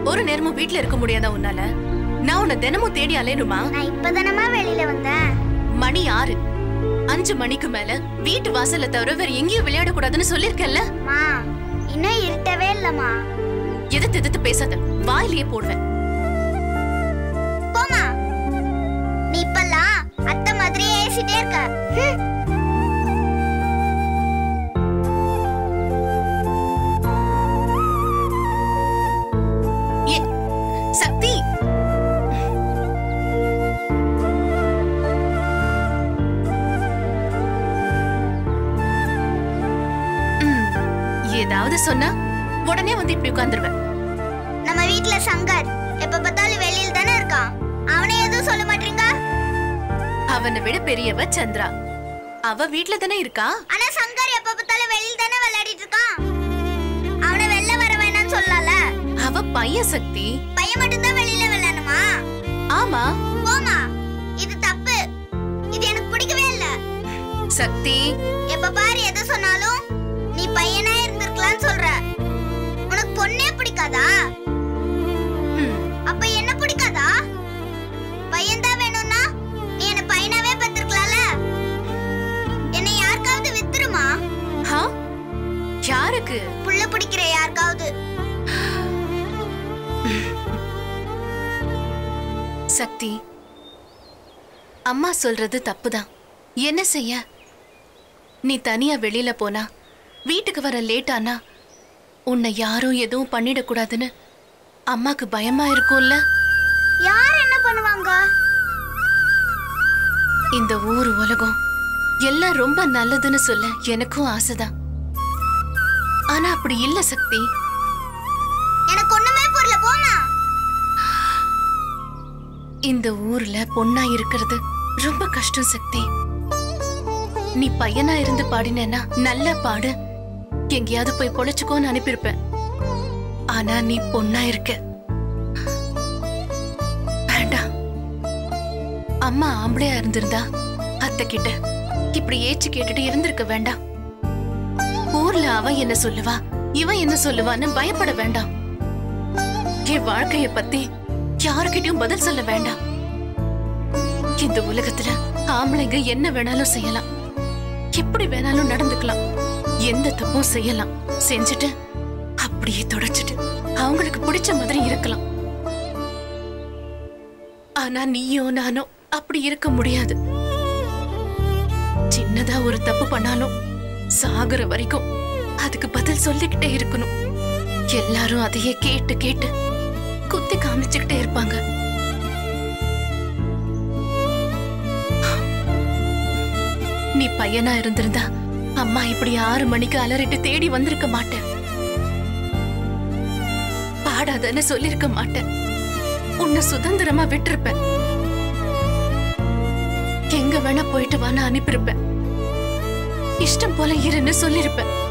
ஒரு நேரமும் வீட்ல இருக்க முடியாதா உன்னால நான் உன்னை தினமும் தேடி அலையணுமா நான் இப்பதானமா வெளியில வந்தேன் மணி ஆறு அஞ்சு மணிக்கு மேல வீட்டு வாசல்ல தவிர வேற எங்கேயும் விளையாட கூடாதுன்னு சொல்லிருக்கேன்ல மா இன்னும் இருட்டவே இல்லம்மா எதிர்த்து எதிர்த்து பேசாத வாயிலேயே போடுவேன் போமா நீ இப்பெல்லாம் அத்தை மாதிரி ஏசிட்டே இருக்க ஹம். ஏ சக்தி ம், ஏதாவது சொன்னா உடனே வந்து இப்படி உட்கார்ந்துருவேன் நம்ம வீட்ல சங்கர் எப்ப பார்த்தாலும் வெளியில தானே இருக்கான் அவனே எதுவும் சொல்ல மாட்டீங்க அவனை விட பெரியவ சந்திரா அவ வீட்ல தானே இருக்கா ஆனா சங்கர் எப்ப பார்த்தாலும் வெளியில தானே விளையாடிட்டு இருக்கான் அவனை வெளில வர வேணாம்னு சொல்லல அவ பையன் சக்தி பையன் மட்டும் தான் வெளியில விளையாடணுமா ஆமா போமா இது தப்பு இது எனக்கு பிடிக்கவே இல்ல சக்தி எப்ப பாரு எதை சொன்னாலும் நீ பையனா இருந்திருக்கலாம்னு சொல்ற உனக்கு பொண்ணே பிடிக்காதா ம், அப்ப என்ன பிடிக்காதா பையன் தான் வேணும்னா நீ என்ன பையனாவே பார்த்திருக்கலாம்ல என்னை யாருக்காவது வித்துருமா ஹா? யாருக்கு புள்ள பிடிக்கிற யாருக்காவது சக்தி அம்மா சொல்றது தப்புதான் என்ன செய்ய நீ தனியா வெளியில போனா வீட்டுக்கு வர லேட் ஆனா உன்னை யாரும் எதுவும் பண்ணிடக்கூடாதுன்னு அம்மாக்கு பயமா இருக்கும்ல யார் என்ன பண்ணுவாங்க இந்த ஊர் உலகம் எல்லாம் ரொம்ப நல்லதுன்னு சொல்ல எனக்கும் ஆசைதான் ஆனா அப்படி இல்ல சக்தி எனக்கு ஒண்ணுமே புரியல போமா இந்த ஊர்ல பொண்ணா இருக்கிறது ரொம்ப கஷ்டம் சக்தி நீ பையனா இருந்து பாடினேன்னா நல்ல பாடு எங்கேயாவது போய் பொழைச்சுக்கோன்னு அனுப்பியிருப்பேன் ஆனா நீ பொண்ணா இருக்க வேண்டாம் அம்மா ஆம்பளையா இருந்திருந்தா அத்தை கிட்ட இப்படி ஏச்சு கேட்டுட்டு இருந்திருக்க வேண்டாம் ஊர்ல அவ என்ன சொல்லுவா இவன் என்ன சொல்லுவான்னு பயப்பட வேண்டாம் என் வாழ்க்கைய பத்தி யாருக்கிட்டயும் பதில் சொல்ல வேண்டாம் இந்த உலகத்துல ஆம்பளைங்க என்ன வேணாலும் செய்யலாம் எப்படி வேணாலும் நடந்துக்கலாம் எந்த தப்பும் செய்யலாம் செஞ்சுட்டு அப்படியே தொடச்சிட்டு அவங்களுக்கு பிடிச்ச மாதிரி இருக்கலாம் ஆனா நீயோ நானோ அப்படி இருக்க முடியாது சின்னதா ஒரு தப்பு பண்ணாலும் சாகுற வரைக்கும் அதுக்கு பதில் சொல்லிக்கிட்டே இருக்கணும் எல்லாரும் அதையே கேட்டு கேட்டு குத்தி காமிச்சுக்கிட்டே இருப்பாங்க நீ பையனா இருந்திருந்தா அம்மா இப்படி ஆறு மணிக்கு அலறிட்டு தேடி வந்திருக்க மாட்டேன் பாடாதன்னு சொல்லிருக்க மாட்டேன் உன்னை சுதந்திரமா விட்டிருப்பேன் எங்க வேணா போயிட்டு வான்னு அனுப்பியிருப்பேன் இஷ்டம் போல இருன்னு சொல்லிருப்பேன்